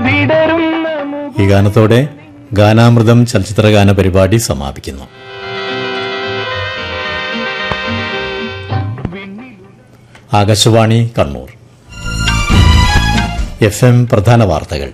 വിടരുന്ന മുഖ ഈ ഗാനത്തോടെ ഗാനാമൃതം ചലച്ചിത്രഗാന പരിപാടി സമാപിക്കുന്നു ആകാശവാണി കണ്ണൂർ എഫ് എം പ്രധാന വാർത്തകൾ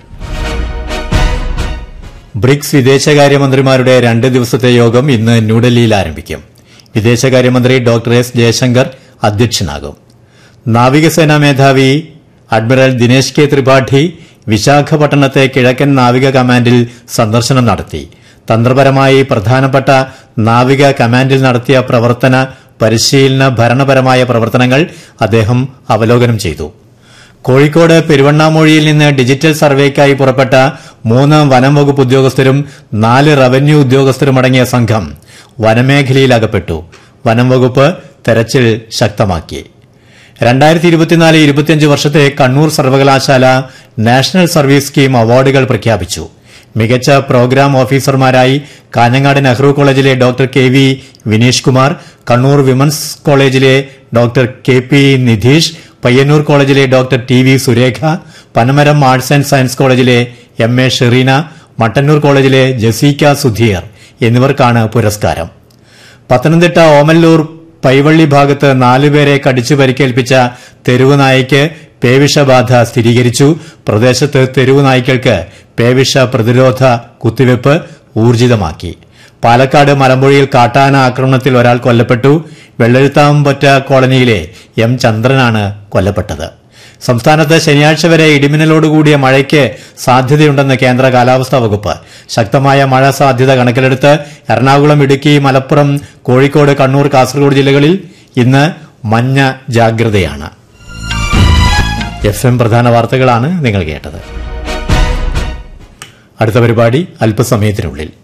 ബ്രിക്സ് വിദേശകാര്യമന്ത്രിമാരുടെ രണ്ട് ദിവസത്തെ യോഗം ഇന്ന് ന്യൂഡൽഹിയിൽ ആരംഭിക്കും വിദേശകാര്യമന്ത്രി ഡോക്ടർ എസ് ജയശങ്കർ അധ്യക്ഷനാകും നാവികസേനാ മേധാവി അഡ്മിറൽ ദിനേശ് കെ ത്രിപാഠി വിശാഖപട്ടണത്തെ കിഴക്കൻ നാവിക കമാൻഡിൽ സന്ദർശനം നടത്തി തന്ത്രപരമായി പ്രധാനപ്പെട്ട നാവിക കമാൻഡിൽ നടത്തിയ പ്രവർത്തന പരിശീലന ഭരണപരമായ പ്രവർത്തനങ്ങൾ അദ്ദേഹം അവലോകനം ചെയ്തു കോഴിക്കോട് പെരുവണ്ണാമൊഴിയിൽ നിന്ന് ഡിജിറ്റൽ സർവേക്കായി പുറപ്പെട്ട മൂന്ന് വനം വകുപ്പ് ഉദ്യോഗസ്ഥരും നാല് റവന്യൂ ഉദ്യോഗസ്ഥരും അടങ്ങിയ സംഘം വനമേഖലയിൽ അകപ്പെട്ടു വനം വകുപ്പ് തെരച്ചിൽ ശക്തമാക്കി രണ്ടായിരത്തി ഇരുപത്തിനാല് ഇരുപത്തിയഞ്ച് വർഷത്തെ കണ്ണൂർ സർവകലാശാല നാഷണൽ സർവീസ് സ്കീം അവാർഡുകൾ പ്രഖ്യാപിച്ചു മികച്ച പ്രോഗ്രാം ഓഫീസർമാരായി കാഞ്ഞങ്ങാട് നെഹ്റു കോളേജിലെ doctor K V Vineesh Kumar Kannur women's കോളേജിലെ doctor K P Nidheesh Payyanur കോളേജിലെ doctor T V Surekha Panamaram arts and science കോളേജിലെ എം എ ഷെറീന മട്ടന്നൂർ കോളേജിലെ ജസീക്ക സുധീർ എന്നിവർക്കാണ് പുരസ്കാരം പത്തനംതിട്ട ഓമല്ലൂർ പൈവള്ളി ഭാഗത്ത് നാലുപേരെ കടിച്ചു പരിക്കേൽപ്പിച്ച തെരുവ് നായ്ക്ക് പേവിഷബാധ സ്ഥിരീകരിച്ചു പ്രദേശത്ത് തെരുവ് നായ്ക്കൾക്ക് പേവിഷ പ്രതിരോധ കുത്തിവയ്പ് ഊർജിതമാക്കി പാലക്കാട് മലമ്പുഴയിൽ കാട്ടാന ആക്രമണത്തിൽ ഒരാൾ കൊല്ലപ്പെട്ടു വെള്ളെഴുത്താമ്പൊറ്റ കോളനിയിലെ എം ചന്ദ്രനാണ് കൊല്ലപ്പെട്ടത് സംസ്ഥാനത്ത് ശനിയാഴ്ച വരെ ഇടിമിന്നലോടുകൂടിയ മഴയ്ക്ക് സാധ്യതയുണ്ടെന്ന് കേന്ദ്ര കാലാവസ്ഥാ വകുപ്പ് ശക്തമായ മഴ സാധ്യത കണക്കിലെടുത്ത് എറണാകുളം ഇടുക്കി മലപ്പുറം കോഴിക്കോട് കണ്ണൂർ കാസർഗോഡ് ജില്ലകളിൽ ഇന്ന് മഞ്ഞ ജാഗ്രതയാണ് എഫ് എം പ്രധാന വാർത്തകളാണ് നിങ്ങൾ കേട്ടത് അടുത്ത പരിപാടി അല്പസമയത്തിനുള്ളിൽ